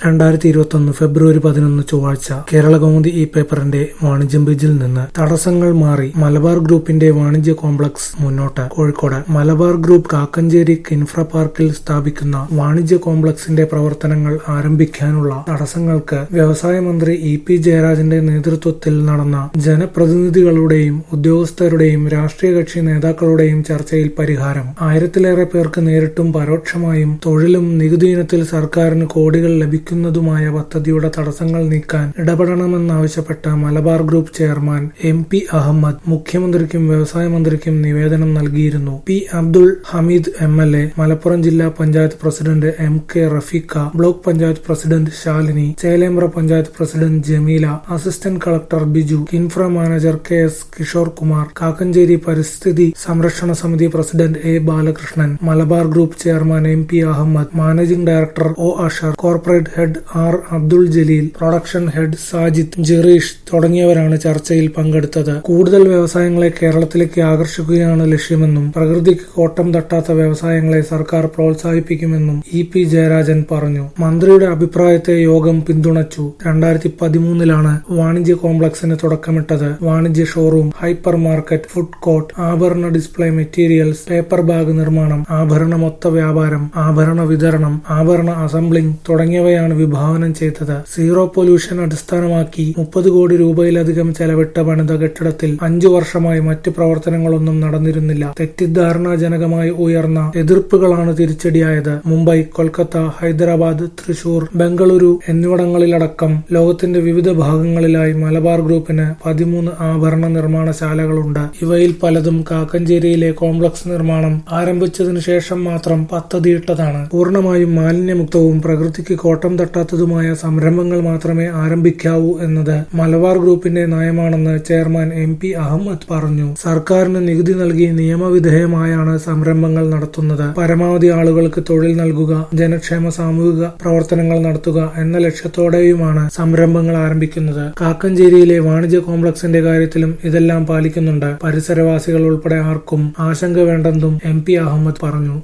രണ്ടായിരത്തി ഇരുപത്തൊന്ന് ഫെബ്രുവരി പതിനൊന്ന് ചൊവ്വാഴ്ച കേരള കൗമുദി ഈ പേപ്പറിന്റെ വാണിജ്യം പേജിൽ നിന്ന് തടസ്സങ്ങൾ മാറി മലബാർ ഗ്രൂപ്പിന്റെ വാണിജ്യ കോംപ്ലക്സ് മുന്നോട്ട് കോഴിക്കോട് മലബാർ ഗ്രൂപ്പ് കാക്കഞ്ചേരി കിൻഫ്ര പാർക്കിൽ സ്ഥാപിക്കുന്ന വാണിജ്യ കോംപ്ലക്സിന്റെ പ്രവർത്തനങ്ങൾ ആരംഭിക്കാനുള്ള തടസ്സങ്ങൾക്ക് വ്യവസായ മന്ത്രി ഇ പി ജയരാജന്റെ നേതൃത്വത്തിൽ നടന്ന ജനപ്രതിനിധികളുടെയും ഉദ്യോഗസ്ഥരുടെയും രാഷ്ട്രീയ കക്ഷി നേതാക്കളുടെയും ചർച്ചയിൽ പരിഹാരം ആയിരത്തിലേറെ പേർക്ക് നേരിട്ടും പരോക്ഷമായും തൊഴിലും നികുതി ഇനത്തിൽ സർക്കാരിന് കോടികൾ ലഭിക്കുന്നതുമായ പദ്ധതിയുടെ തടസ്സങ്ങൾ നീക്കാൻ ഇടപെടണമെന്നാവശ്യപ്പെട്ട Malabar Group chairman M P Ahammed മുഖ്യമന്ത്രിക്കും വ്യവസായ മന്ത്രിക്കും നിവേദനം നൽകിയിരുന്നു P Abdul Hameed M L A Malappuram ജില്ലാ panchayat president M K Rafeeqa block panchayat president Shalini Chelembra panchayat president Jameela assistant collector Biju KINFRA manager K S Kishore Kumar Kakkanchery പരിസ്ഥിതി സംരക്ഷണ സമിതി president A Balakrishnan Malabar Group chairman M P Ahammed managing director O Ashar corporate head R Abdul Jaleel production head Sajid Jereesh തുടങ്ങിയവരാണ് ചർച്ചയിൽ പങ്കെടുത്തത് കൂടുതൽ വ്യവസായങ്ങളെ കേരളത്തിലേക്ക് ആകർഷിക്കുകയാണ് ലക്ഷ്യമെന്നും പ്രകൃതിക്ക് കോട്ടം തട്ടാത്ത വ്യവസായങ്ങളെ സർക്കാർ പ്രോത്സാഹിപ്പിക്കുമെന്നും ഇ പി ജയരാജൻ പറഞ്ഞു മന്ത്രിയുടെ അഭിപ്രായത്തെ യോഗം പിന്തുണച്ചു രണ്ടായിരത്തി പതിമൂന്നിലാണ് വാണിജ്യ കോംപ്ലക്സിന് തുടക്കമിട്ടത് വാണിജ്യ showroom hypermarket food court ആഭരണ ഡിസ്പ്ലേ മെറ്റീരിയൽസ് പേപ്പർ ബാഗ് നിർമ്മാണം ആഭരണ മൊത്ത വ്യാപാരം ആഭരണ വിതരണം ആഭരണ അസംബ്ലിംഗ് തുടങ്ങിയവയാണ് വിഭാവനം ചെയ്തത് സീറോ പൊല്യൂഷൻ അടിസ്ഥാനമാക്കി മുപ്പത് കോടി രൂപയിലധികം ചെലവിട്ട പണിത കെട്ടിടത്തിൽ അഞ്ചു വർഷമായി മറ്റ് പ്രവർത്തനങ്ങളൊന്നും നടന്നിരുന്നില്ല തെറ്റിദ്ധാരണാജനകമായി ഉയർന്ന എതിർപ്പുകളാണ് തിരിച്ചടിയായത് മുംബൈ കൊൽക്കത്ത ഹൈദരാബാദ് തൃശൂർ ബംഗളൂരു എന്നിവിടങ്ങളിലടക്കം ലോകത്തിന്റെ വിവിധ ഭാഗങ്ങളിലായി മലബാർ ഗ്രൂപ്പിന് പതിമൂന്ന് ആഭരണ നിർമ്മാണശാലകളുണ്ട് ഇവയിൽ പലതും കാക്കഞ്ചേരിയിലെ കോംപ്ലക്സ് നിർമ്മാണം ആരംഭിച്ചതിനു ശേഷം മാത്രം പദ്ധതിയിട്ടതാണ് പൂർണ്ണമായും മാലിന്യമുക്തവും പ്രകൃതിക്ക് കോട്ടം തട്ടാത്തതുമായ സംരംഭങ്ങൾ മാത്രമേ ആരംഭിക്കാവൂ എന്നത് മലബാർ ഗ്രൂപ്പിന്റെ നയമാണെന്ന് ചെയർമാൻ എം പി അഹമ്മദ് പറഞ്ഞു സർക്കാരിന് നികുതി നൽകി നിയമവിധേയമായാണ് സംരംഭങ്ങൾ നടത്തുന്നത് പരമാവധി ആളുകൾക്ക് തൊഴിൽ നൽകുക ജനക്ഷേമ സാമൂഹിക പ്രവർത്തനങ്ങൾ നടത്തുക എന്ന ലക്ഷ്യത്തോടെയുമാണ് സംരംഭങ്ങൾ ആരംഭിക്കുന്നത് കാക്കഞ്ചേരിയിലെ വാണിജ്യ കോംപ്ലക്സിന്റെ കാര്യത്തിലും ഇതെല്ലാം പാലിക്കുന്നുണ്ട് പരിസരവാസികൾ ഉൾപ്പെടെ ആർക്കും ആശങ്ക വേണ്ടെന്നും എം പി അഹമ്മദ് പറഞ്ഞു